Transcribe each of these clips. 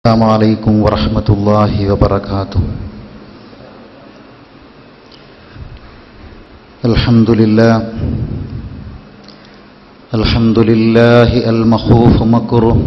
السلام عليكم ورحمة الله وبركاته الحمد لله الحمد لله المخوف مكره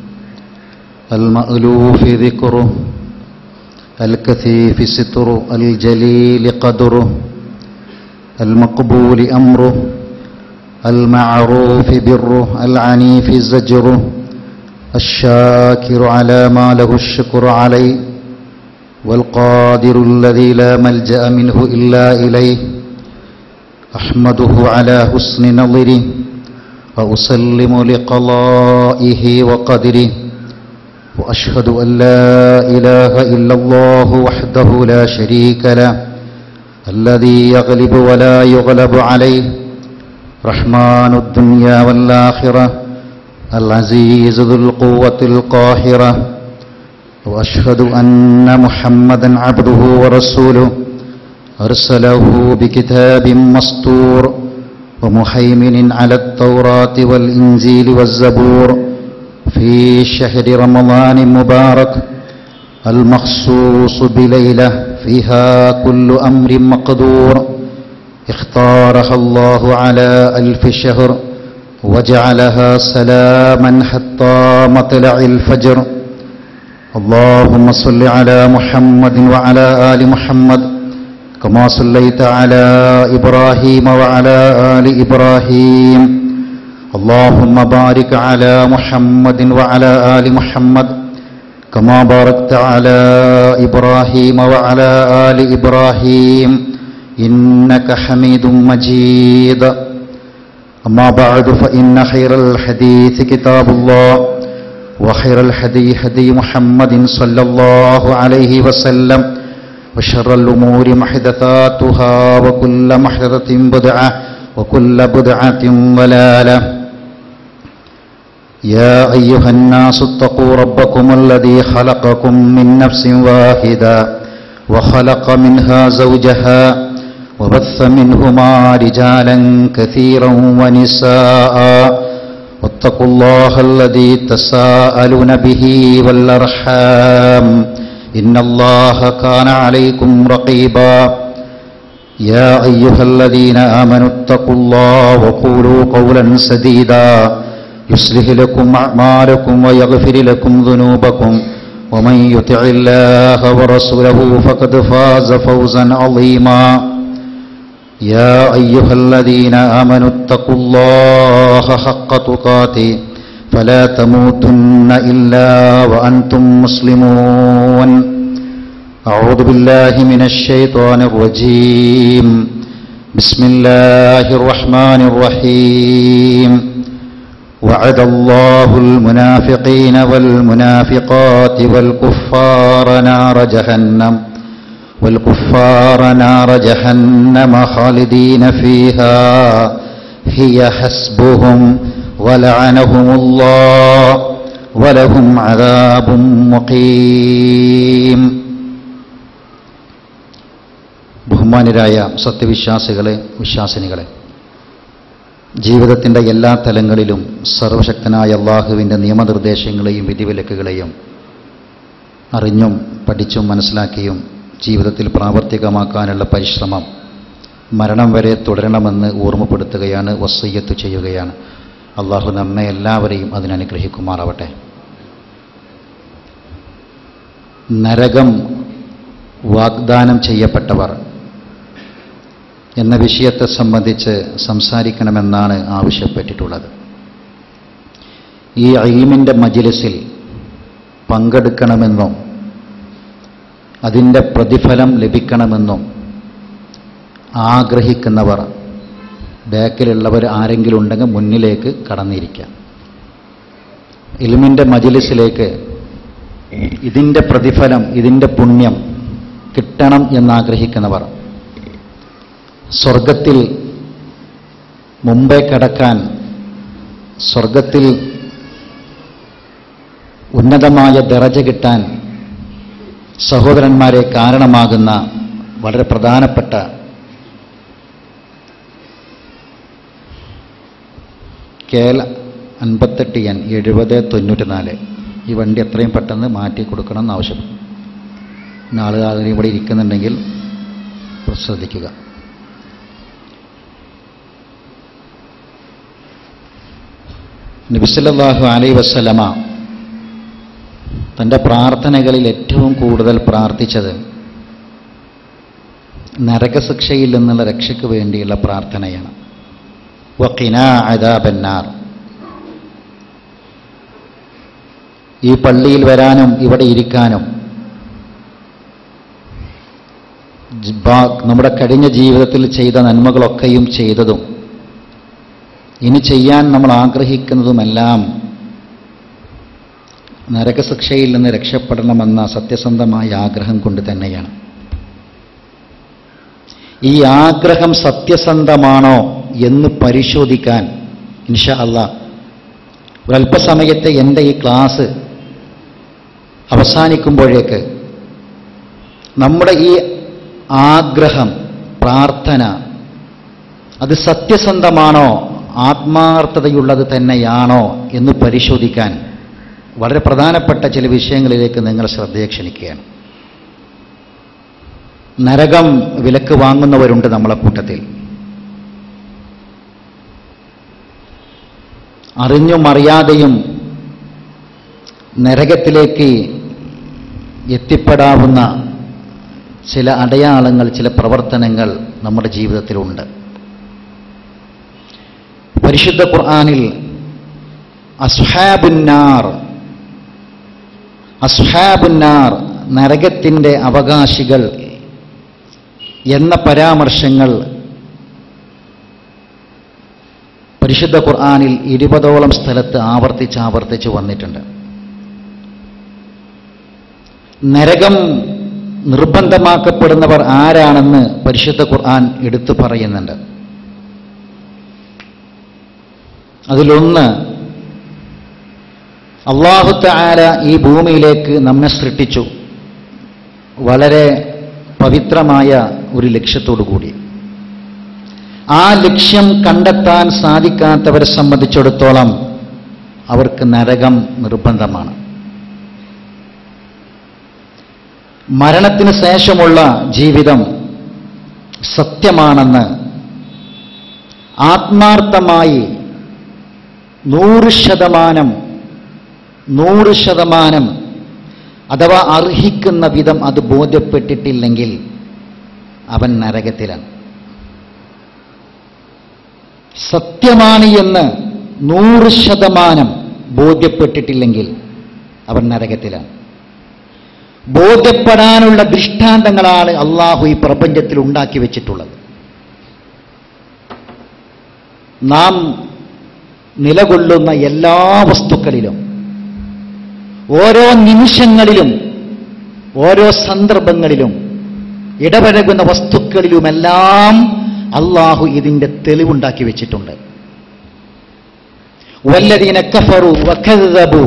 المألوف ذكره الكثيف ستره الجليل قدره المقبول أمره المعروف بره العنيف زجره الشاكر على ما له الشكر عليه والقادر الذي لا ملجأ منه إلا إليه أحمده على حسن نظره وأسلم لقضائه وقدره وأشهد أن لا إله إلا الله وحده لا شريك له الذي يغلب ولا يغلب عليه رحمن الدنيا والآخرة العزيز ذو القوة القاهرة وأشهد أن محمدا عبده ورسوله أرسله بكتاب مسطور ومهيمن على التوراة والإنجيل والزبور في شهر رمضان مبارك المخصوص بليلة فيها كل أمر مقدور اختارها الله على ألف شهر وجعلها سلاما حتى مطلع الفجر اللهم صل على محمد وعلى آل محمد كما صليت على إبراهيم وعلى آل إبراهيم اللهم بارك على محمد وعلى آل محمد كما باركت على إبراهيم وعلى آل إبراهيم إنك حميد مجيد أما بعد فإن خير الحديث كتاب الله وخير الحدي هدي محمد صلى الله عليه وسلم وشر الأمور محدثاتها وكل محدثة بدعة وكل بدعة ضلالة يا أيها الناس اتقوا ربكم الذي خلقكم من نفس واحدة وخلق منها زوجها وبث منهما رجالا كثيرا ونساء واتقوا الله الذي تساءلون به والأرحام إن الله كان عليكم رقيبا يا أيها الذين آمنوا اتقوا الله وقولوا قولا سديدا يصلح لكم أعمالكم ويغفر لكم ذنوبكم ومن يطع الله ورسوله فقد فاز فوزا عظيما يا أيها الذين آمنوا اتقوا الله حق تقاته فلا تموتن إلا وأنتم مسلمون أعوذ بالله من الشيطان الرجيم بسم الله الرحمن الرحيم وعد الله المنافقين والمنافقات والكفار نار جهنم والكفار نار جهنم خالدين فيها هي حسبهم ولعنهم الله ولهم عذاب مقيم ബഹുമാനരായ സത്യവിശ്വാസികളെ വിശ്വാസിനികളെ ജീവിതത്തിൻ്റെ എല്ലാ തലങ്ങളിലും സർവശക്തനായ അള്ളാഹുവിൻ്റെ നിയമനിർദ്ദേശങ്ങളെയും വിധിവിലക്കുകളെയും അറിഞ്ഞും പഠിച്ചും മനസ്സിലാക്കിയും ജീവിതത്തിൽ പ്രാവർത്തികമാക്കാനുള്ള പരിശ്രമം മരണം വരെ തുടരണമെന്ന് ഓർമ്മപ്പെടുത്തുകയാണ് വസയ്യത്ത് ചെയ്യുകയാണ് അള്ളാഹു നമ്മെ എല്ലാവരെയും അതിനനുഗ്രഹിക്കുമാറാവട്ടെ നരകം വാഗ്ദാനം ചെയ്യപ്പെട്ടവർ എന്ന വിഷയത്തെ സംബന്ധിച്ച് സംസാരിക്കണമെന്നാണ് ആവശ്യപ്പെട്ടിട്ടുള്ളത് ഈ അയിമിൻ്റെ മജിലിസിൽ പങ്കെടുക്കണമെന്നും അതിൻ്റെ പ്രതിഫലം ലഭിക്കണമെന്നും ആഗ്രഹിക്കുന്നവർ ബാക്കിലുള്ളവർ ആരെങ്കിലും ഉണ്ടെങ്കിൽ മുന്നിലേക്ക് കടന്നിരിക്കാം ഇൽമിൻ്റെ മജിലിസിലേക്ക് ഇതിൻ്റെ പ്രതിഫലം ഇതിൻ്റെ പുണ്യം കിട്ടണം എന്നാഗ്രഹിക്കുന്നവർ സ്വർഗത്തിൽ മുമ്പേ കടക്കാൻ സ്വർഗത്തിൽ ഉന്നതമായ ദറജ കിട്ടാൻ സഹോദരന്മാരെ കാരണമാകുന്ന വളരെ പ്രധാനപ്പെട്ട കേൽ അൻപത്തെട്ട് എൻ എഴുപത് തൊണ്ണൂറ്റി നാല് ഈ വണ്ടി എത്രയും പെട്ടെന്ന് മാറ്റി കൊടുക്കണം എന്ന് ആവശ്യപ്പെടും പിന്നെ ആളുകൾ ഇവിടെ ഇരിക്കുന്നുണ്ടെങ്കിൽ ശ്രദ്ധിക്കുക നബിസല്ലാഹു അലൈ വസ്സലമ തൻ്റെ പ്രാർത്ഥനകളിൽ ഏറ്റവും കൂടുതൽ പ്രാർത്ഥിച്ചത് നരകശിക്ഷയിൽ നിന്നുള്ള രക്ഷയ്ക്ക് വേണ്ടിയുള്ള പ്രാർത്ഥനയാണ് വക്കിന അദാബന്നാർ ഈ പള്ളിയിൽ വരാനും ഇവിടെ ഇരിക്കാനും ജ്- ബാ- നമ്മുടെ കഴിഞ്ഞ ജീവിതത്തിൽ ചെയ്ത നന്മകളൊക്കെയും ചെയ്തതും ഇനി ചെയ്യാൻ നമ്മൾ ആഗ്രഹിക്കുന്നതുമെല്ലാം നരകശിക്ഷയിൽ നിന്ന് രക്ഷപ്പെടണമെന്ന സത്യസന്ധമായ ആഗ്രഹം കൊണ്ട് തന്നെയാണ് ഈ ആഗ്രഹം സത്യസന്ധമാണോ എന്ന് പരിശോധിക്കാൻ ഇൻഷാ അല്ല ഒരല്പസമയത്തെ എൻ്റെ ഈ ക്ലാസ് അവസാനിക്കുമ്പോഴേക്ക് നമ്മുടെ ഈ ആഗ്രഹം പ്രാർത്ഥന അത് സത്യസന്ധമാണോ ആത്മാർത്ഥതയുള്ളത് തന്നെയാണോ എന്ന് പരിശോധിക്കാൻ വളരെ പ്രധാനപ്പെട്ട ചില വിഷയങ്ങളിലേക്ക് നിങ്ങൾ ശ്രദ്ധയെ ക്ഷണിക്കുകയാണ് നരകം വിലക്ക് വാങ്ങുന്നവരുണ്ട് നമ്മളെ കൂട്ടത്തിൽ അറിഞ്ഞും അറിയാതെയും നരകത്തിലേക്ക് എത്തിപ്പെടാവുന്ന ചില അടയാളങ്ങൾ ചില പ്രവർത്തനങ്ങൾ നമ്മുടെ ജീവിതത്തിലുണ്ട് പരിശുദ്ധ ഖുർആനിൽ അസ്ഹാബുന്നാർ അസ്ഹാബുന്നാർ നരകത്തിൻ്റെ അവകാശികൾ എന്ന പരാമർശങ്ങൾ പരിശുദ്ധ ഖുർആനിൽ ഇരുപതോളം സ്ഥലത്ത് ആവർത്തിച്ച് ആവർത്തിച്ച് വന്നിട്ടുണ്ട് നരകം നിർബന്ധമാക്കപ്പെടുന്നവർ ആരാണെന്ന് പരിശുദ്ധ ഖുർആൻ എടുത്തു പറയുന്നുണ്ട് അതിലൊന്ന് അള്ളാഹുത്ത ആല ഈ ഭൂമിയിലേക്ക് നമ്മെ സൃഷ്ടിച്ചു വളരെ പവിത്രമായ ഒരു ലക്ഷ്യത്തോടു കൂടി ആ ലക്ഷ്യം കണ്ടെത്താൻ സാധിക്കാത്തവരെ സംബന്ധിച്ചിടത്തോളം അവർക്ക് നരകം നിർബന്ധമാണ് മരണത്തിന് ശേഷമുള്ള ജീവിതം സത്യമാണെന്ന് ആത്മാർത്ഥമായി നൂറ് ശതമാനം നൂറ് ശതമാനം അഥവാ അർഹിക്കുന്ന വിധം അത് ബോധ്യപ്പെട്ടിട്ടില്ലെങ്കിൽ അവൻ നരകത്തിലാണ് സത്യമാണ് എന്ന് നൂറ് ശതമാനം ബോധ്യപ്പെട്ടിട്ടില്ലെങ്കിൽ അവൻ നരകത്തിലാണ് ബോധ്യപ്പെടാനുള്ള ദൃഷ്ടാന്തങ്ങളാണ് അള്ളാഹു ഈ പ്രപഞ്ചത്തിൽ ഉണ്ടാക്കി വെച്ചിട്ടുള്ളത് നാം നിലകൊള്ളുന്ന എല്ലാ വസ്തുക്കളിലും ഓരോ നിമിഷങ്ങളിലും ഓരോ സന്ദർഭങ്ങളിലും ഇടപഴകുന്ന വസ്തുക്കളിലുമെല്ലാം അള്ളാഹു ഇതിൻ്റെ തെളിവുണ്ടാക്കി വെച്ചിട്ടുണ്ട് വല്ലദീന കഫറു വകذبു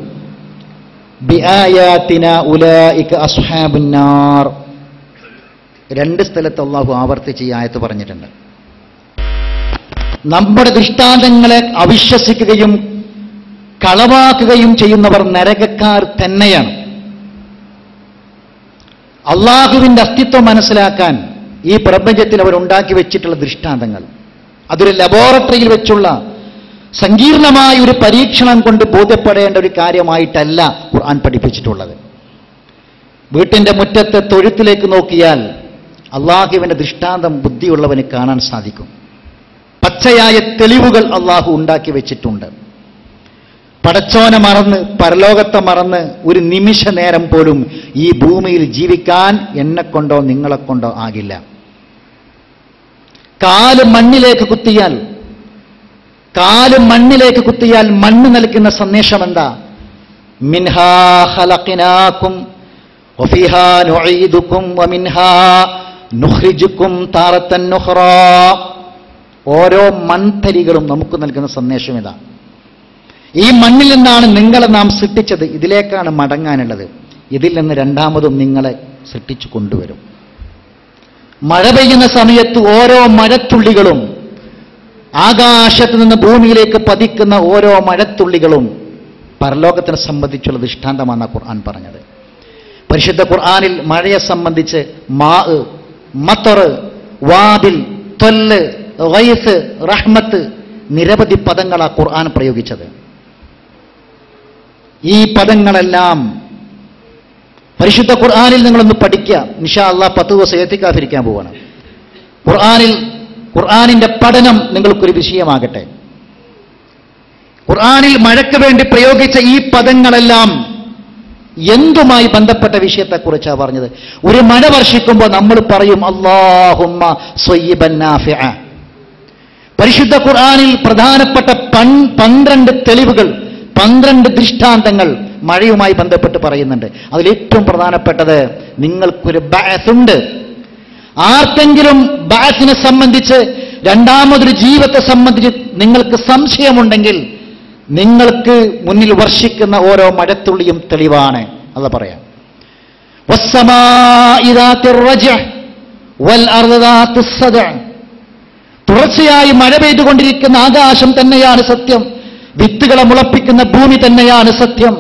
ബിആയാതിന ഉലൈക അസ്ഹാബുന്നാർ രണ്ട് സ്ഥലത്ത് അള്ളാഹു ആവർത്തിച്ച് ഈ ആയത്ത് പറഞ്ഞിട്ടുണ്ട് നമ്മുടെ ദൃഷ്ടാന്തങ്ങളെ അവിശ്വസിക്കുകയും കളവാക്കുകയും ചെയ്യുന്നവർ നരകക്കാർ തന്നെയാണ് അള്ളാഹുവിൻ്റെ അസ്തിത്വം മനസ്സിലാക്കാൻ ഈ പ്രപഞ്ചത്തിൽ അവർ ഉണ്ടാക്കി വെച്ചിട്ടുള്ള ദൃഷ്ടാന്തങ്ങൾ അതൊരു ലബോറട്ടറിയിൽ വെച്ചുള്ള സങ്കീർണമായ ഒരു പരീക്ഷണം കൊണ്ട് ബോധ്യപ്പെടേണ്ട ഒരു കാര്യമായിട്ടല്ല ഖുർആൻ പഠിപ്പിച്ചിട്ടുള്ളത് വീട്ടിൻ്റെ മുറ്റത്തെ തൊഴുത്തിലേക്ക് നോക്കിയാൽ അള്ളാഹുവിൻ്റെ ദൃഷ്ടാന്തം ബുദ്ധിയുള്ളവന് കാണാൻ സാധിക്കും പച്ചയായ തെളിവുകൾ അള്ളാഹു ഉണ്ടാക്കി വെച്ചിട്ടുണ്ട് പടച്ചോനെ മറന്ന് പരലോകത്തെ മറന്ന് ഒരു നിമിഷ നേരം പോലും ഈ ഭൂമിയിൽ ജീവിക്കാൻ എന്നെ കൊണ്ടോ നിങ്ങളെ കൊണ്ടോ ആകില്ല കാല് മണ്ണിലേക്ക് കുത്തിയാൽ കാല് മണ്ണിലേക്ക് കുത്തിയാൽ മണ്ണ് നൽകുന്ന സന്ദേശം എന്താ മിൻഹാ ഖലഖനാകും വഫീഹാ നുഈദുകും വമിൻഹാ നുഖ്രിജുകും താറത്തൻ നുഖ്റാ ഓരോ മൺതരികളും നമുക്ക് നൽകുന്ന സന്ദേശം ഇതാ ഈ മണ്ണിൽ നിന്നാണ് നിങ്ങളെ നാം സൃഷ്ടിച്ചത് ഇതിലേക്കാണ് മടങ്ങാനുള്ളത് ഇതിൽ നിന്ന് രണ്ടാമതും നിങ്ങളെ സൃഷ്ടിച്ചു കൊണ്ടുവരും മഴ പെയ്യുന്ന സമയത്ത് ഓരോ മഴത്തുള്ളികളും ആകാശത്ത് നിന്ന് ഭൂമിയിലേക്ക് പതിക്കുന്ന ഓരോ മഴത്തുള്ളികളും പരലോകത്തിനെ സംബന്ധിച്ചുള്ള ദൃഷ്ടാന്തമാണ് ഖുർആൻ പറഞ്ഞത് പരിശുദ്ധ ഖുർആനിൽ മഴയെ സംബന്ധിച്ച് മാ മത്തർ വാബിൽ തൊല്ല് വയസ് റഹ്മത്ത് നിരവധി പദങ്ങളാ ഖുർആൻ പ്രയോഗിച്ചത് ഈ പദങ്ങളെല്ലാം പരിശുദ്ധ ഖുർആനിൽ നിങ്ങളൊന്ന് പഠിക്കുക നിഷാ അള്ളാഹ് പത്ത് ദിവസം എത്തിക്കാതിരിക്കാൻ പോവാണ് ഖുർആനിൽ ഖുർആനിന്റെ പഠനം നിങ്ങൾക്കൊരു വിഷയമാകട്ടെ ഖുർആനിൽ മഴയ്ക്ക് വേണ്ടി പ്രയോഗിച്ച ഈ പദങ്ങളെല്ലാം എന്തുമായി ബന്ധപ്പെട്ട വിഷയത്തെക്കുറിച്ചാണ് പറഞ്ഞത് ഒരു മഴ വർഷിക്കുമ്പോൾ നമ്മൾ പറയും അള്ളാഹുമ്മ സ്വയ്യിബൻ നാഫിഅ പരിശുദ്ധ ഖുർആനിൽ പ്രധാനപ്പെട്ട പൻ പന്ത്രണ്ട് തെളിവുകൾ പന്ത്രണ്ട് ദൃഷ്ടാന്തങ്ങൾ മഴയുമായി ബന്ധപ്പെട്ട് പറയുന്നുണ്ട് അതിലേറ്റവും പ്രധാനപ്പെട്ടത് നിങ്ങൾക്കൊരു ബാസുണ്ട് ആർക്കെങ്കിലും ബാസിനെ സംബന്ധിച്ച് രണ്ടാമതൊരു ജീവിതത്തെ സംബന്ധിച്ച് നിങ്ങൾക്ക് സംശയമുണ്ടെങ്കിൽ നിങ്ങൾക്ക് മുന്നിൽ വർഷിക്കുന്ന ഓരോ മഴത്തുള്ളിയും തെളിവാണ് അല്ല പറയാം വസ്സമാഇ ദാത്തിർ റജ്അ വൽ അർദ് ദാത്തിസ് സദഅ തുടർച്ചയായി മഴ പെയ്തുകൊണ്ടിരിക്കുന്ന ആകാശം തന്നെയാണ് സത്യം വിത്തുകളെ മുളപ്പിക്കുന്ന ഭൂമി തന്നെയാണ് സത്യം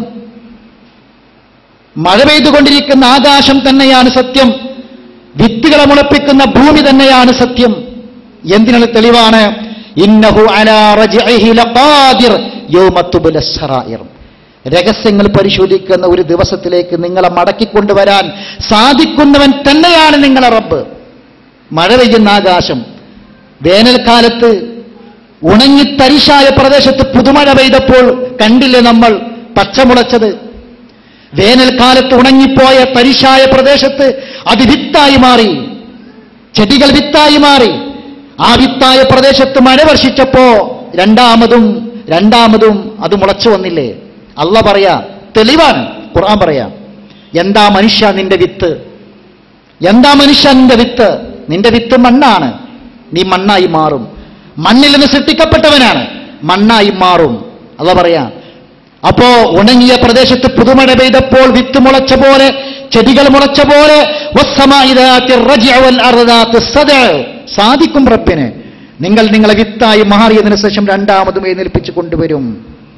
മഴ പെയ്തുകൊണ്ടിരിക്കുന്ന ആകാശം തന്നെയാണ് സത്യം വിത്തുകളെ മുളപ്പിക്കുന്ന ഭൂമി തന്നെയാണ് സത്യം എന്തിനുള്ള തെളിവാണ് ഇന്നഹു അലാ റജ്ഇഹി ലഖാദിർ യൗമ തുബ്ല സറായിർ രഹസ്യങ്ങൾ പരിശോധിക്കുന്ന ഒരു ദിവസത്തിലേക്ക് നിങ്ങളെ മടക്കിക്കൊണ്ടുവരാൻ സാധിക്കുന്നവൻ തന്നെയാണ് നിങ്ങളെ റബ്ബ് മഴ പെയ്യുന്ന ആകാശം വേനൽക്കാലത്ത് ഉണങ്ങിത്തരിശായ പ്രദേശത്ത് പുതുമഴ പെയ്തപ്പോൾ കണ്ടില്ലേ നമ്മൾ പച്ചമുളച്ചത് വേനൽക്കാലത്ത് ഉണങ്ങിപ്പോയ തരിശായ പ്രദേശത്ത് അത് വിത്തായി മാറി ചെടികൾ വിത്തായി മാറി ആ വിത്തായ പ്രദേശത്ത് മഴ വർഷിച്ചപ്പോ രണ്ടാമതും രണ്ടാമതും അത് മുളച്ചു വന്നില്ലേ അല്ല പറയാ തെളിവാണ് ഖുർആൻ പറയാ എന്താ മനുഷ്യ നിന്റെ വിത്ത് എന്താ മനുഷ്യ നിന്റെ വിത്ത് നിന്റെ വിത്ത് മണ്ണാണ് നീ മണ്ണായി മാറും മണ്ണിൽ നിന്ന് സൃഷ്ടിക്കപ്പെട്ടവനാണ് മണ്ണായി മാറും അല്ല പറയാ അപ്പോ ഉണങ്ങിയ പ്രദേശത്ത് പുതുമഴ പെയ്തപ്പോൾ വിത്ത് മുളച്ച പോലെ ചെടികൾ മുളച്ച പോലെ വസ്സമാഇദാത്തി റജ്അ വൽ അർദാത്തി സദഅ. സാധിക്കും റബ്ബിന് നിങ്ങൾ നിങ്ങളെ വിത്തായി മാറിയതിനു ശേഷം രണ്ടാമതും എഴുന്നേൽപ്പിച്ചു കൊണ്ടുവരും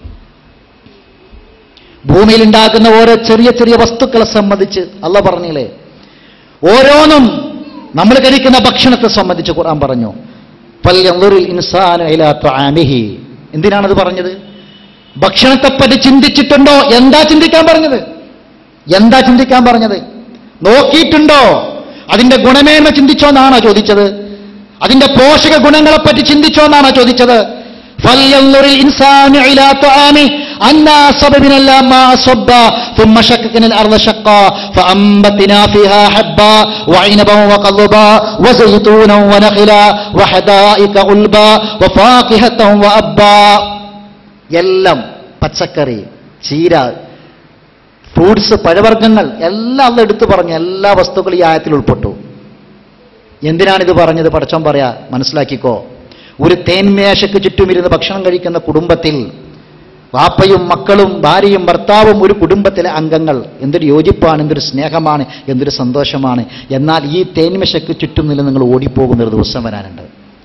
ഭൂമിയിൽ ഉണ്ടാകുന്ന ഓരോ ചെറിയ ചെറിയ വസ്തുക്കളെ സംബന്ധിച്ച് അല്ല പറഞ്ഞില്ലേ ഓരോന്നും നമ്മൾ കഴിക്കുന്ന ഭക്ഷണത്തെ സംബന്ധിച്ച് ഖുർആൻ പറഞ്ഞു ഫൽയൻദുറിൽ ഇൻസാനു ഇലാ ത്വആമിഹി. എന്തിനാണത് പറഞ്ഞത് ഭക്ഷണത്തെപ്പറ്റി ചിന്തിച്ചിട്ടുണ്ടോ എന്താ ചിന്തിക്കാൻ പറഞ്ഞത് എന്താ ചിന്തിക്കാൻ പറഞ്ഞത് നോക്കിയിട്ടുണ്ടോ അതിന്റെ ഗുണമേന്മ ചിന്തിച്ചോ എന്നാണോ ചോദിച്ചത് അതിന്റെ പോഷക ഗുണങ്ങളെപ്പറ്റി ചിന്തിച്ചോ എന്നാണോ ചോദിച്ചത് فلينظر الإنسان إلى طعامه أنا صببنا الماء صبا ثم شققنا الأرض شقا فأنبتنا فيها حبا وعنبا وقضبا وزيتونا ونخلا وحدائق غلبا وفاكهة وأبا എല്ലാം പച്ചക്കറി ചീര ഫ്രൂട്ട്സ് പഴവർഗ്ഗങ്ങൾ എല്ലാം അത് എടുത്തു പറഞ്ഞു എല്ലാ വസ്തുക്കളും ഈ ആയത്തിൽ ഉൾപ്പെട്ടു എന്തിനാണിത് പറഞ്ഞത് പടച്ചോൻ പറയാ മനസ്സിലാക്കിക്കോ ഒരു തേന്മേശയ്ക്ക് ചുറ്റുമിരുന്ന് ഭക്ഷണം കഴിക്കുന്ന കുടുംബത്തിൽ വാപ്പയും മക്കളും ഭാര്യയും ഭർത്താവും ഒരു കുടുംബത്തിലെ അംഗങ്ങൾ എന്തൊരു യോജിപ്പാണ് എന്തൊരു സ്നേഹമാണ് എന്തൊരു സന്തോഷമാണ് എന്നാൽ ഈ തേന്മേശയ്ക്ക് ചുറ്റും നിന്ന് നിങ്ങൾ ഓടിപ്പോകുന്ന ഒരു ദിവസം വരാനുണ്ട്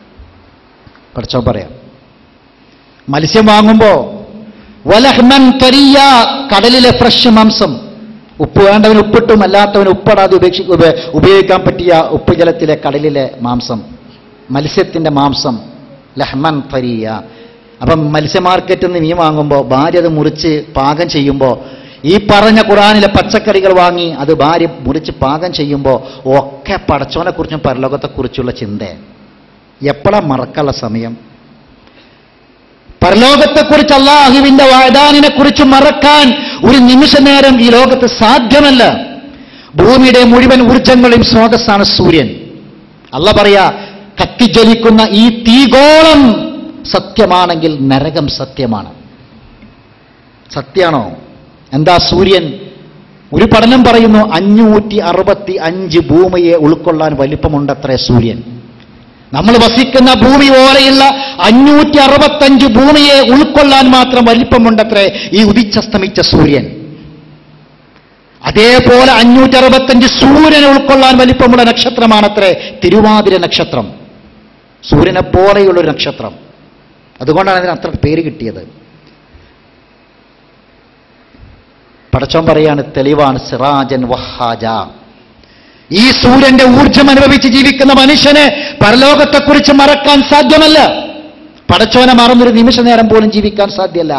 പടച്ചോൻ പറയാം മത്സ്യം വാങ്ങുമ്പോ വലഹ്മൻ ത്വരിയ കടലിലെ ഫ്രഷ് മാംസം ഉപ്പ് വേണ്ടവന് ഉപ്പിട്ടും അല്ലാത്തവന് ഉപ്പിടാതെ ഉപേക്ഷി ഉപ- ഉപയോഗിക്കാൻ പറ്റിയ ഉപ്പ് ജലത്തിലെ കടലിലെ മാംസം മത്സ്യത്തിന്റെ മാംസം ലഹ്മൻ ത്വരിയ അപ്പം മത്സ്യ മാർക്കറ്റിൽ നിന്ന് മീൻ വാങ്ങുമ്പോൾ ഭാര്യ അത് മുറിച്ച് പാകം ചെയ്യുമ്പോൾ ഈ പറഞ്ഞ ഖുറാനിലെ പച്ചക്കറികൾ വാങ്ങി അത് ഭാര്യ മുറിച്ച് പാകം ചെയ്യുമ്പോൾ ഒക്കെ പടച്ചോനെക്കുറിച്ചും പരലോകത്തെക്കുറിച്ചുള്ള ചിന്ത എപ്പോഴാണ് മറക്കാനുള്ള സമയം പരലോകത്തെക്കുറിച്ച് അള്ളാഹുവിന്റെ വായദാനിനെ കുറിച്ച് മറക്കാൻ ഒരു നിമിഷ നേരം ഈ ലോകത്ത് സാധ്യമല്ല ഭൂമിയുടെ മുഴുവൻ ഊർജങ്ങളെയും സ്രോതസ്സാണ് സൂര്യൻ അല്ല പറയാ കത്തിജ്വലിക്കുന്ന ഈ തീഗോളം സത്യമാണെങ്കിൽ നരകം സത്യമാണ് സത്യാണോ എന്താ സൂര്യൻ ഒരു പഠനം പറയുന്നു അഞ്ഞൂറ്റി അറുപത്തി അഞ്ച് ഭൂമിയെ ഉൾക്കൊള്ളാൻ വലിപ്പമുണ്ടത്രേ സൂര്യൻ നമ്മൾ വസിക്കുന്ന ഭൂമി പോലെയുള്ള അഞ്ഞൂറ്റി അറുപത്തഞ്ച് ഭൂമിയെ ഉൾക്കൊള്ളാൻ മാത്രം വലിപ്പമുണ്ടത്രേ ഈ ഉദിച്ചസ്തമിച്ച സൂര്യൻ അതേപോലെ അഞ്ഞൂറ്റി അറുപത്തഞ്ച് സൂര്യനെ ഉൾക്കൊള്ളാൻ വലിപ്പമുള്ള നക്ഷത്രമാണത്രേ തിരുവാതിര നക്ഷത്രം സൂര്യനെ പോലെയുള്ളൊരു നക്ഷത്രം അതുകൊണ്ടാണ് അതിന് അത്ര പേര് കിട്ടിയത് പടച്ചോൻ പറയാണ് തെളിവാണ് സിറാജൻ വഹാജ ഈ സൂര്യന്റെ ഊർജം അനുഭവിച്ച് ജീവിക്കുന്ന മനുഷ്യന് പരലോകത്തെക്കുറിച്ച് മറക്കാൻ സാധ്യമല്ല പടച്ചോനെ മറന്നൊരു നിമിഷ നേരം പോലും ജീവിക്കാൻ സാധ്യമല്ല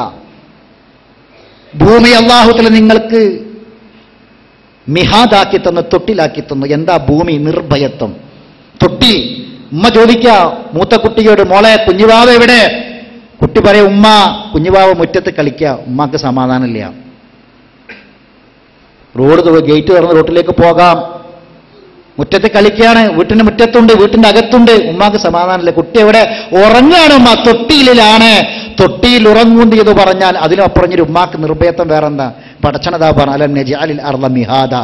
ഭൂമി അള്ളാഹുത്തല നിങ്ങൾക്ക് മിഹാദാക്കി തന്നു തൊട്ടിലാക്കി തന്നു എന്താ ഭൂമി നിർഭയത്വം തൊട്ടിൽ ഉമ്മ ചോദിക്ക മൂത്ത കുട്ടിയോട് മോളെ കുഞ്ഞുവാവ എവിടെ കുട്ടി പറയും ഉമ്മ കുഞ്ഞുവാവ മുറ്റത്ത് കളിക്കുക ഉമ്മക്ക് സമാധാനമില്ല റോഡ് തു- ഗേറ്റ് തുറന്ന് റോട്ടിലേക്ക് പോകാം മുറ്റത്ത് കളിക്കുകയാണ് വീട്ടിന്റെ മുറ്റത്തുണ്ട് വീട്ടിന്റെ അകത്തുണ്ട് ഉമ്മാക്ക് സമാധാനമില്ല കുട്ടി എവിടെ ഉറങ്ങുകയാണ് ഉമ്മ തൊട്ടിയിലാണ് തൊട്ടിയിൽ ഉറങ്ങുന്നു എന്ന് പറഞ്ഞാൽ അതിനപ്പുറഞ്ഞൊരു ഉമ്മാക്ക് നിർഭയത്വം വേറെന്താ പടച്ചണതാ പറഞ്ഞ അല നജാലിൽ അർള മിഹാദ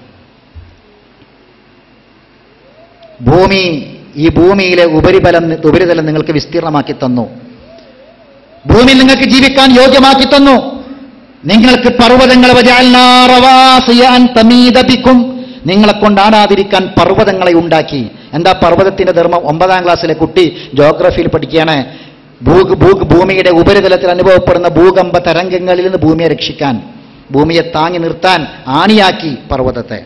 ഭൂമി ഈ ഭൂമിയിലെ ഉപരിബലം ഉപരിതലം നിങ്ങൾക്ക് വിസ്തീർണമാക്കി തന്നു ഭൂമി നിങ്ങൾക്ക് ജീവിക്കാൻ യോഗ്യമാക്കി തന്നു നിങ്ങൾക്ക് പർവ്വതങ്ങളെ വജഅൽനാ റവാസിയ അൻ തമീദ ബിക്കും നിങ്ങളെ കൊണ്ടാടാതിരിക്കാൻ പർവ്വതങ്ങളെ ഉണ്ടാക്കി എന്താ പർവ്വതത്തിന്റെ ധർമ്മം ഒമ്പതാം ക്ലാസ്സിലെ കുട്ടി ജോഗ്രഫിയിൽ പഠിക്കുകയാണ് ഭൂ ഭൂ ഭൂമിയുടെ ഉപരിതലത്തിൽ അനുഭവപ്പെടുന്ന ഭൂകമ്പ തരംഗങ്ങളിൽ നിന്ന് ഭൂമിയെ രക്ഷിക്കാൻ ഭൂമിയെ താങ്ങി നിർത്താൻ ആണിയാക്കി പർവ്വതത്തെ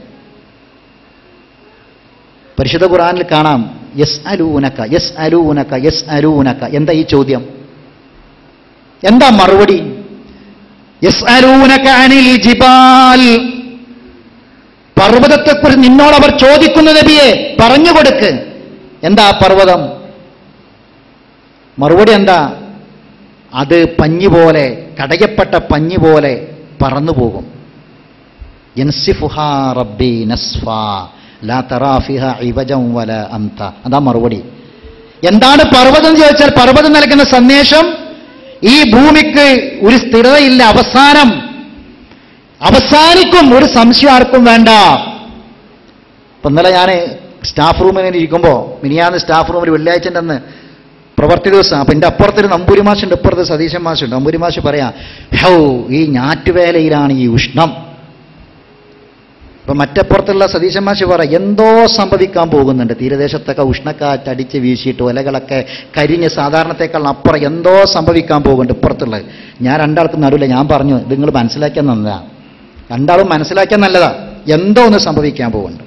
പരിശുദ്ധ ഖുറാനിൽ കാണാം യസ് അലൂനക്ക യസ് അലൂനക്ക യസ് അലൂനക്ക എന്താ ഈ ചോദ്യം എന്താ മറുപടി യസ്അലൂനക അനിൽ ജിബാൽ പർവ്വതത്തെക്കുറിച്ച് നിന്നോട് അവർ ചോദിക്കുന്ന നബിയെ പറഞ്ഞു കൊടുക്ക് എന്താ ആ പർവ്വതം മറുപടി എന്താ അത് പഞ്ഞി പോലെ കടയപ്പെട്ട പഞ്ഞി പോലെ പറന്നു പോകും യൻസിഫുഹാ റബ്ബി നസ്ഫാ ലാ തറാ ഫിഹാ ഇവജം വല അംത അതാ മറുപടി എന്താണ് പർവ്വതം എന്ന് ചോദിച്ചാൽ പർവ്വതം നൽകുന്ന സന്ദേശം ഈ ഭൂമിക്ക് ഒരു സ്ഥിരതയില്ല അവസാനം അവസാനിക്കും ഒരു സംശയം ആർക്കും വേണ്ട ഇപ്പൊ ഇന്നലെ ഞാൻ സ്റ്റാഫ് റൂമിൽ ഇങ്ങനെ ഇരിക്കുമ്പോൾ മിനിയാന്ന് സ്റ്റാഫ് റൂമിൽ വെള്ളിയാഴ്ചൻ്റെ അന്ന് പ്രവർത്തി ദിവസം അപ്പൊ എൻ്റെ അപ്പുറത്തൊരു നമ്പൂരി മാഷുണ്ട് ഇപ്പുറത്ത് സതീശൻ മാഷുണ്ട് നമ്പൂരി മാഷ് പറയാ ഹൗ ഈ ഞാറ്റുവേലയിലാണ് ഈ ഉഷ്ണം ഇപ്പൊ മറ്റപ്പുറത്തുള്ള സതീശൻ മാഷ് പറ എന്തോ സംഭവിക്കാൻ പോകുന്നുണ്ട് തീരദേശത്തൊക്കെ ഉഷ്ണക്കാറ്റ് അടിച്ച് വീശിയിട്ട് ഒലകളൊക്കെ കരിഞ്ഞ് സാധാരണത്തേക്കാൾ അപ്പുറം എന്തോ സംഭവിക്കാൻ പോകുന്നുണ്ട് ഇപ്പുറത്തുള്ളത് ഞാൻ രണ്ടാൾക്കും നടുവില്ല ഞാൻ പറഞ്ഞു ഇത് നിങ്ങൾ മനസ്സിലാക്കിയാൽ നല്ലതാ രണ്ടാളും മനസ്സിലാക്കിയാൽ നല്ലതാ എന്തോ ഒന്ന് സംഭവിക്കാൻ പോകുന്നുണ്ട്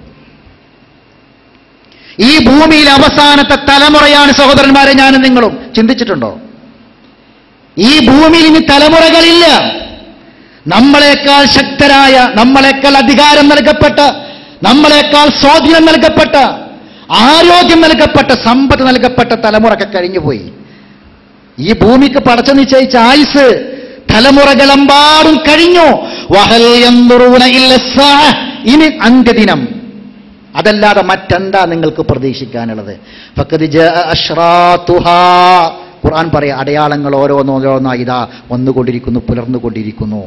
ഈ ഭൂമിയിലെ അവസാനത്തെ തലമുറയാണ് സഹോദരന്മാരെ ഞാനും നിങ്ങളും ചിന്തിച്ചിട്ടുണ്ടോ ഈ ഭൂമിയിൽ ഇനി തലമുറകളില്ല നമ്മളെക്കാൾ ശക്തരായ നമ്മളെക്കാൾ അധികാരം നൽകപ്പെട്ട നമ്മളെക്കാൾ സ്വാധീനം നൽകപ്പെട്ട ആരോഗ്യം നൽകപ്പെട്ട സമ്പത്ത് നൽകപ്പെട്ട തലമുറക്കെ കഴിഞ്ഞുപോയി ഈ ഭൂമിക്ക് പടച്ചു നിശ്ചയിച്ച ആയുസ് തലമുറകളെമ്പാടും കഴിഞ്ഞു വഹൽ യൻദുറൂന ഇല്ല സ്സാ. ഇനി അന്ത്യദിനം അതല്ലാതെ മറ്റെന്താ നിങ്ങൾക്ക് പ്രതീക്ഷിക്കാനുള്ളത് ഫഖദ് ജാഅ അശ്റാത്തുഹാ. ഖുർആൻ പറയാ അടയാളങ്ങൾ ഓരോന്നോരോന്നായി ഇതാ വന്നുകൊണ്ടിരിക്കുന്നു പുലർന്നുകൊണ്ടിരിക്കുന്നു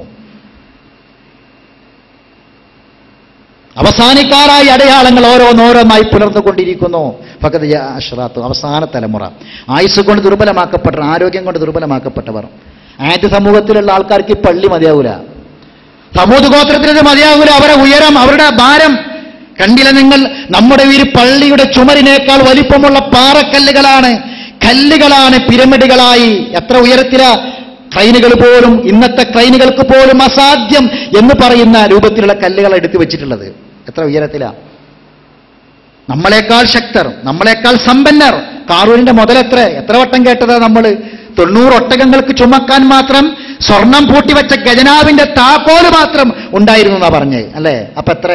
അവസാനിക്കാറായി അടയാളങ്ങൾ ഓരോന്നോരോന്നായി പുലർന്നുകൊണ്ടിരിക്കുന്നു ഫഖദ് ജാഅ അശ്റാത്തു അവസാന തലമുറ ആയുസ് കൊണ്ട് ദുർബലമാക്കപ്പെട്ടവർ ആരോഗ്യം കൊണ്ട് ദുർബലമാക്കപ്പെട്ടവർ ആദ്യ സമൂഹത്തിലുള്ള ആൾക്കാർക്ക് ഈ പള്ളി മതിയാവൂല സമൂത് ഗോത്രത്തിന് മതിയാകൂല അവരുടെ ഉയരം അവരുടെ ഭാരം കണ്ടില്ല നിങ്ങൾ നമ്മുടെ ഈ ഒരു പള്ളിയുടെ ചുമരിനേക്കാൾ വലിപ്പമുള്ള പാറക്കല്ലുകളാണ് കല്ലുകളാണ് പിരമിഡുകളായി എത്ര ഉയരത്തിലാ ട്രെയിനുകൾ പോലും ഇന്നത്തെ ട്രെയിനുകൾക്ക് പോലും അസാധ്യം എന്ന് പറയുന്ന രൂപത്തിലുള്ള കല്ലുകൾ എടുത്തു വെച്ചിട്ടുള്ളത് എത്ര ഉയരത്തിലാ നമ്മളെക്കാൾ ശക്തർ നമ്മളെക്കാൾ സമ്പന്നർ കാറൂരിന്റെ മുതലെത്ര എത്ര വട്ടം കേട്ടതാ നമ്മൾ തൊണ്ണൂറ് ഒട്ടകങ്ങൾക്ക് ചുമക്കാൻ മാത്രം സ്വർണം പൂട്ടിവെച്ച ഖജനാവിന്റെ താക്കോല് മാത്രം ഉണ്ടായിരുന്നു എന്നാ പറഞ്ഞേ അല്ലേ അപ്പൊ എത്ര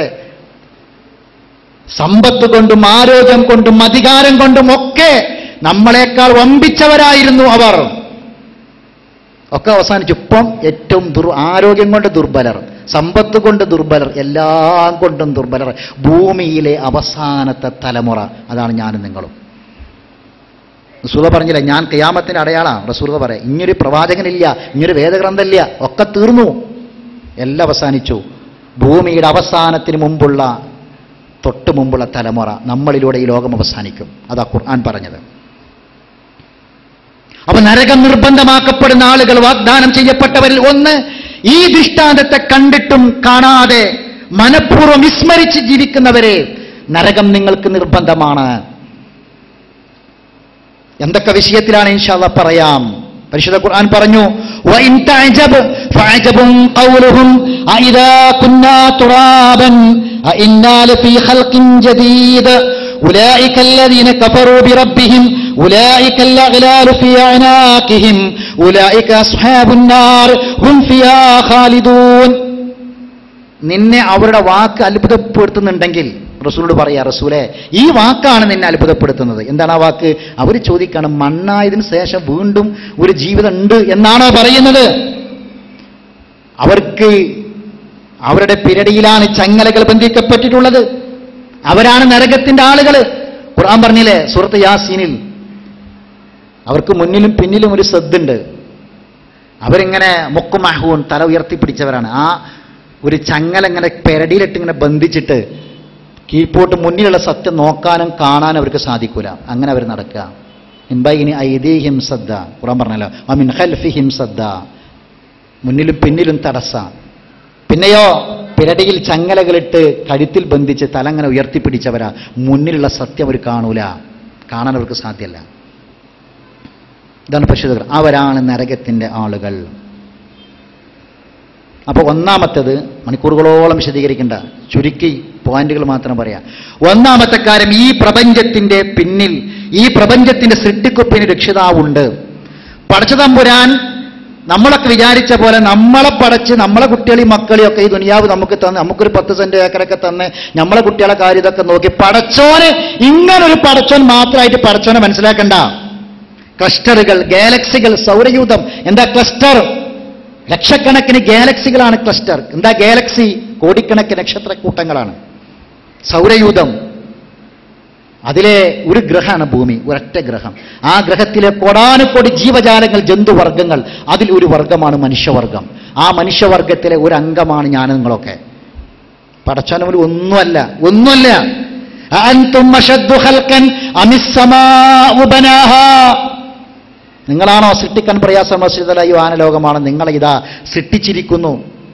സമ്പത്ത് കൊണ്ടും ആരോഗ്യം കൊണ്ടും അധികാരം കൊണ്ടും ഒക്കെ നമ്മളെക്കാൾ വമ്പിച്ചവരായിരുന്നു അവർ ഒക്കെ അവസാനിച്ചു ഇപ്പം ഏറ്റവും ദുർ ആരോഗ്യം കൊണ്ട് ദുർബലർ സമ്പത്ത് കൊണ്ട് ദുർബലർ എല്ലാം കൊണ്ടും ദുർബലർ ഭൂമിയിലെ അവസാനത്തെ തലമുറ അതാണ് ഞാനും നിങ്ങളും റസൂല പറഞ്ഞില്ല ഞാൻ കയാമത്തിന്റെ അടയാളാണ് റസൂല പറയാം ഇങ്ങനൊരു പ്രവാചകനില്ല ഇങ്ങനൊരു വേദഗ്രന്ഥമില്ല ഒക്കെ തീർന്നു എല്ലാം അവസാനിച്ചു ഭൂമിയുടെ അവസാനത്തിന് മുമ്പുള്ള തൊട്ട് മുമ്പുള്ള തലമുറ നമ്മളിലൂടെ ഈ ലോകം അവസാനിക്കും അതാ ഖുർആൻ പറഞ്ഞത് അപ്പൊ നരകം നിർബന്ധമാക്കപ്പെടുന്ന ആളുകൾ വാഗ്ദാനം ചെയ്യപ്പെട്ടവരിൽ ഒന്ന് ഈ ദൃഷ്ടാന്തത്തെ കണ്ടിട്ടും കാണാതെ മനഃപൂർവ്വം വിസ്മരിച്ച് ജീവിക്കുന്നവരെ നരകം നിങ്ങൾക്ക് നിർബന്ധമാണ് എന്തൊക്കെ വിഷയത്തിലാണ് ഇൻഷാല്ല പറയാം പരിശുദ്ധ ഖുർആൻ പറഞ്ഞു وَإِن تَعْجَبْ فَعَجَبٌ قَوْلُهُمْ أَإِذَا كُنَّا تُرَابًا أَإِنَّا لَفِي خَلْقٍ جَدِيدٍ أُولَئِكَ الَّذِينَ كَفَرُوا بِرَبِّهِمْ أُولَئِكَ الْأَغْلَالُ فِي أَعْنَاقِهِمْ أُولَئِكَ أَصْحَابُ النَّارِ هُمْ فِيهَا خَالِدُونَ നിന്നെ അവരുടെ വാക്ക് അത്ഭുതപ്പെടുത്തുന്നുണ്ടെങ്കിൽ റസൂലോട് പറയാ റസൂലെ ഈ വാക്കാണ് നിന്നെ അത്ഭുതപ്പെടുത്തുന്നത് എന്താണ് ആ വാക്ക് അവർ ചോദിക്കാണ് മണ്ണായതിനു ശേഷം വീണ്ടും ഒരു ജീവിതം ഉണ്ട് എന്നാണോ പറയുന്നത് അവർക്ക് അവരുടെ പിരടിയിലാണ് ചങ്ങലകൾ ബന്ധിക്കപ്പെട്ടിട്ടുള്ളത് അവരാണ് നരകത്തിന്റെ ആളുകൾ ഖുർആൻ പറഞ്ഞില്ലേ സുഹൃത്ത് യാസീനിൽ അവർക്ക് മുന്നിലും പിന്നിലും ഒരു സദ്ദുണ്ട് അവരിങ്ങനെ മുക്കുമഹൂൻ തല ഉയർത്തിപ്പിടിച്ചവരാണ് ആ ഒരു ചങ്ങല ഇങ്ങനെ പെരടിയിലിട്ട് ഇങ്ങനെ ബന്ധിച്ചിട്ട് കീഴ്പോട്ട് മുന്നിലുള്ള സത്യം നോക്കാനും കാണാനും അവർക്ക് സാധിക്കൂല അങ്ങനെ അവർ നടക്കുക ഇനി ഐദീഹിം സദ്ദ ഖുറാൻ പറഞ്ഞല്ലോ അമിൻ ഖൽഫിഹിം സദ്ദ മുന്നിലും പിന്നിലും തടസ്സ പിന്നെയോ പിരടിയിൽ ചങ്ങലകളിട്ട് കഴുത്തിൽ ബന്ധിച്ച് തല അങ്ങനെ ഉയർത്തിപ്പിടിച്ചവരാ മുന്നിലുള്ള സത്യം അവർ കാണൂല കാണാൻ അവർക്ക് സാധ്യമല്ല ഇതാണ് പരിശുദ്ധ അവരാണ് നരകത്തിന്റെ ആളുകൾ അപ്പോൾ ഒന്നാമത്തേത് മണിക്കൂറുകളോളം വിശദീകരിക്കേണ്ട ചുരുക്കി പോയിന്റുകൾ മാത്രം പറയാം ഒന്നാമത്തെ കാര്യം ഈ പ്രപഞ്ചത്തിന്റെ പിന്നിൽ ഈ പ്രപഞ്ചത്തിന്റെ സൃഷ്ടിക്കുപ്പിന് രക്ഷിതാവുണ്ട് പടച്ചതമ്പുരാൻ നമ്മളൊക്കെ വിചാരിച്ച പോലെ നമ്മളെ പടച്ച് നമ്മളെ കുട്ടികളെയും മക്കളെയും ഒക്കെ ഈ ദുനിയാവ് നമുക്ക് തന്ന് നമുക്കൊരു പത്ത് സെന്റ് ഏക്കറൊക്കെ തന്ന് നമ്മളെ കുട്ടികളെ കാര്യം ഇതൊക്കെ നോക്കി പടച്ചോന് ഇങ്ങനൊരു പടച്ചോൻ മാത്രമായിട്ട് പടച്ചോനെ മനസ്സിലാക്കണ്ട ക്ലസ്റ്ററുകൾ ഗാലക്സികൾ സൗരയൂഥം എന്താ ക്ലസ്റ്റർ ലക്ഷക്കണക്കിന് ഗാലക്സികളാണ് ക്ലസ്റ്റർ എന്താ ഗാലക്സി കോടിക്കണക്കിന് നക്ഷത്രക്കൂട്ടങ്ങളാണ് സൗരയൂഥം അതിലെ ഒരു ഗ്രഹമാണ് ഭൂമി ഒരൊറ്റ ഗ്രഹം ആ ഗ്രഹത്തിലെ കോടാനുകോടി ജീവജാലങ്ങൾ ജന്തുവർഗങ്ങൾ അതിൽ ഒരു വർഗമാണ് മനുഷ്യവർഗം ആ മനുഷ്യവർഗത്തിലെ ഒരു അംഗമാണ് ഞാൻ നിങ്ങളൊക്കെ പടച്ചോനവർ ഒന്നുമല്ല ഒന്നുമല്ല അഅൻതും അശദ്ദു ഖൽഖൻ അമിസ്സമാഉ ബനാഹാ നിങ്ങളാണോ സൃഷ്ടിക്കാൻ പ്രയാസമോ ആനലോകമാണ് നിങ്ങളെ ഇതാ സൃഷ്ടിച്ചിരിക്കുന്നു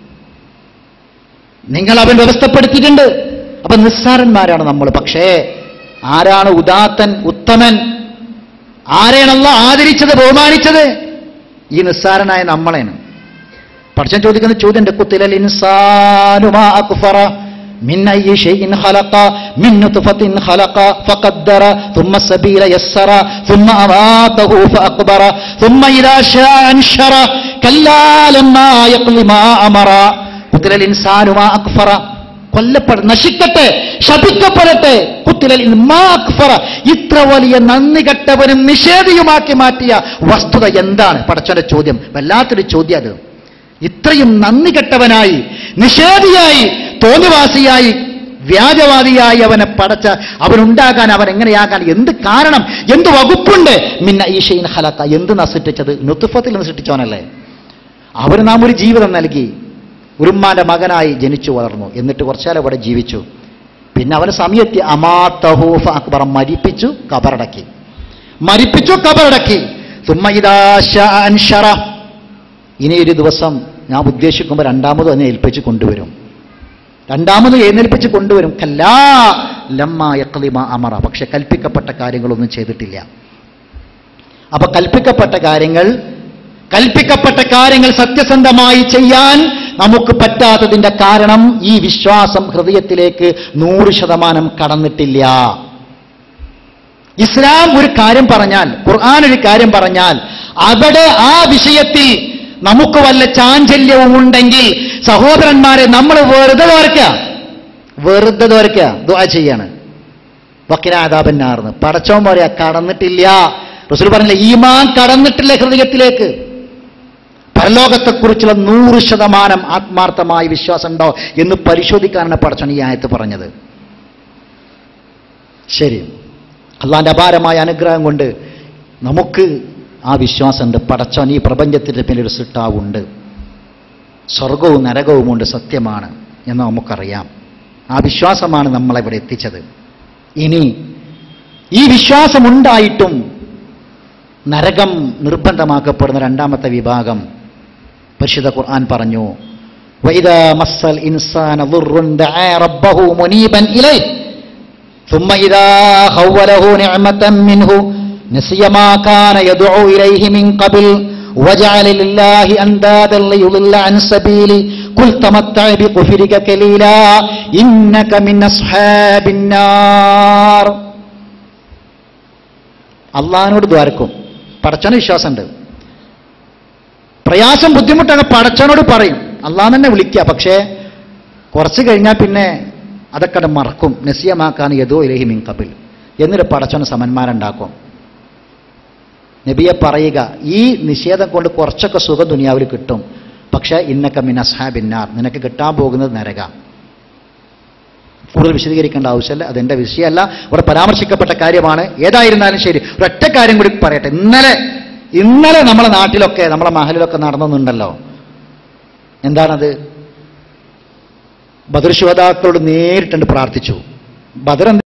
നിങ്ങൾ അവൻ വ്യവസ്ഥപ്പെടുത്തിയിട്ടുണ്ട് അപ്പൊ നിസ്സാരന്മാരാണ് നമ്മൾ പക്ഷേ ആരാണ് ഉദാത്തൻ ഉത്തമൻ ആരെയാണല്ല ആദരിച്ചത് ബഹുമാനിച്ചത് ഈ നിസ്സാരനായ നമ്മളെയാണ് പഠിച്ചാൻ ചോദിക്കുന്ന ചോദ്യം ഉണ്ട് കുത്തിലൽ ഇൻസാനുമാ അക്ഫറ من أي شيء خلق من نطفة خلق فقدر ثم السبيل يسر ثم أماته فأقبر ثم إذا شاء أنشر كلا لما يقل ما أمر قتل الإنسان ما أكفر കൊല്ലപ്പെട നശിക്കട്ടെ ശപിക്കപ്പെടട്ടെ കുത്തിലൽ മാ അക്ഫറ ഇത്ര വലിയ നന്ദി കെട്ടവനും നിഷേധിയുമാക്കി മാറ്റിയ വസ്തുത എന്താണ് പടച്ചോന്റെ ചോദ്യം വല്ലാത്തൊരു ചോദ്യം അത് ഇത്രയും നന്ദി കെട്ടവനായി നിഷേധിയായി തോന്നിവാസിയായി വ്യാജവാദിയായി അവനെ പടച്ച അവനുണ്ടാകാൻ അവൻ എങ്ങനെയാകാൻ എന്ത് കാരണം എന്ത് വകുപ്പുണ്ട് മിന്ന ഈശയിൻ ഹലക്ക എന്ത് നശിപ്പിച്ചത് നുത്തുഫത്തിൽ നിന്ന് സൃഷ്ടിച്ചവനല്ലേ അവന് നാം ഒരു ജീവിതം നൽകി ഉരുമ്മാന്റെ മകനായി ജനിച്ചു വളർന്നു എന്നിട്ട് കുറച്ചാൽ അവിടെ ജീവിച്ചു പിന്നെ അവന് സമയത്ത് അമാത്തഹൂഫ അക്ബർ മരിപ്പിച്ചു കബറടക്കി മരിപ്പിച്ചു കബറടക്കി തുമ്മയിദാശ ഇനി ഒരു ദിവസം ഞാൻ ഉദ്ദേശിക്കുമ്പോൾ രണ്ടാമത് എന്നെ ഏൽപ്പിച്ച് കൊണ്ടുവരും രണ്ടാമത് എഴുന്നേൽപ്പിച്ച് കൊണ്ടുവരും കല്ലാ ലമ്മ യക്ലിമ അമറ പക്ഷെ കൽപ്പിക്കപ്പെട്ട കാര്യങ്ങളൊന്നും ചെയ്തിട്ടില്ല അപ്പൊ കൽപ്പിക്കപ്പെട്ട കാര്യങ്ങൾ കൽപ്പിക്കപ്പെട്ട കാര്യങ്ങൾ സത്യസന്ധമായി ചെയ്യാൻ നമുക്ക് പറ്റാത്തതിന്റെ കാരണം ഈ വിശ്വാസം ഹൃദയത്തിലേക്ക് നൂറ് ശതമാനം കടന്നിട്ടില്ല ഇസ്ലാം ഒരു കാര്യം പറഞ്ഞാൽ ഖുർആൻ ഒരു കാര്യം പറഞ്ഞാൽ അവിടെ ആ വിഷയത്തിൽ നമുക്ക് വല്ല ചാഞ്ചല്യവും ഉണ്ടെങ്കിൽ സഹോദരന്മാരെ നമ്മൾ വെറുതെ തോർക്കുക വെറുതെ തോർക്കുക ദുആ ചെയ്യാണ് വക്കിനാദാബന്നാർന്ന് പടച്ചോൻ പറയാ കടന്നിട്ടില്ല റസൂൽ പറഞ്ഞില്ല ഈമാൻ കടന്നിട്ടില്ല ഹൃദയത്തിലേക്ക് പരലോകത്തെക്കുറിച്ചുള്ള നൂറ് ശതമാനം ആത്മാർത്ഥമായ വിശ്വാസം ഉണ്ടോ എന്ന് പരിശോധിക്കാനാണ് പടച്ചോൻ ഈ ആയത്ത് പറഞ്ഞത് ശരി അള്ളാന്റെ അപാരമായ അനുഗ്രഹം കൊണ്ട് നമുക്ക് ആ വിശ്വാസമുണ്ട് പടച്ചോൻ ഈ പ്രപഞ്ചത്തിൻ്റെ പിന്നിൽ ഒരു സിട്ടാവുണ്ട് സ്വർഗവും നരകവുമുണ്ട് സത്യമാണ് എന്ന് നമുക്കറിയാം ആ വിശ്വാസമാണ് നമ്മളെ ഇവിടെ എത്തിച്ചത് ഇനി ഈ വിശ്വാസമുണ്ടായിട്ടും നരകം നിർബന്ധമാക്കപ്പെടുന്ന രണ്ടാമത്തെ വിഭാഗം പരിശുദ്ധ ഖുർആൻ പറഞ്ഞു وَإِذَا مَسَّ الْإِنسَانَ ضُرٌّ دَعَا رَبَّهُ مُنِيبًا إِلَيْهِ ثم إذا خوله نعمة منه نسي ما كان يدعو إليه من قبل وجعل لله أندادا ليضل عن سبيلي قل تمتع بكفرك قليلا إنك من أصحاب النار അള്ളഹാനോട് ദ്വാരക്കും പടച്ചന വിശ്വാസമുണ്ട് പ്രയാസം ബുദ്ധിമുട്ടാണ് പടച്ചനോട് പറയും അള്ളാഹ് തന്നെ വിളിക്കുക പക്ഷേ കുറച്ച് കഴിഞ്ഞാൽ പിന്നെ അതൊക്കെ അങ്ങട് മറക്കും നസിയമാക്കാൻ യദോ ഇലഹി മിൻ കപിൽ എന്നിട്ട് പടച്ചവന് സമന്മാരുണ്ടാക്കും നബിയെ പറയുക ഈ നിഷേധം കൊണ്ട് കുറച്ചൊക്കെ സുഖം ദുനിയാവിൽ കിട്ടും പക്ഷേ ഇന്നക്ക മിൻ അസ്ഹാബിന്നാർ നിനക്ക് കിട്ടാൻ പോകുന്നത് നരക കൂടുതൽ വിശദീകരിക്കേണ്ട ആവശ്യമില്ല അതെന്റെ വിഷയമല്ല ഇവിടെ പരാമർശിക്കപ്പെട്ട കാര്യമാണ് ഏതായിരുന്നാലും ശരി ഒരൊറ്റ കാര്യം കൂടി പറയട്ടെ ഇന്നലെ ഇന്നലെ നമ്മളെ നാട്ടിലൊക്കെ നമ്മളെ മഹലിലൊക്കെ നടന്നുണ്ടല്ലോ എന്താണത് ബദർ ശുഹതാക്കളോട് നേരിട്ടുണ്ട് പ്രാർത്ഥിച്ചു ബദർ എന്ത്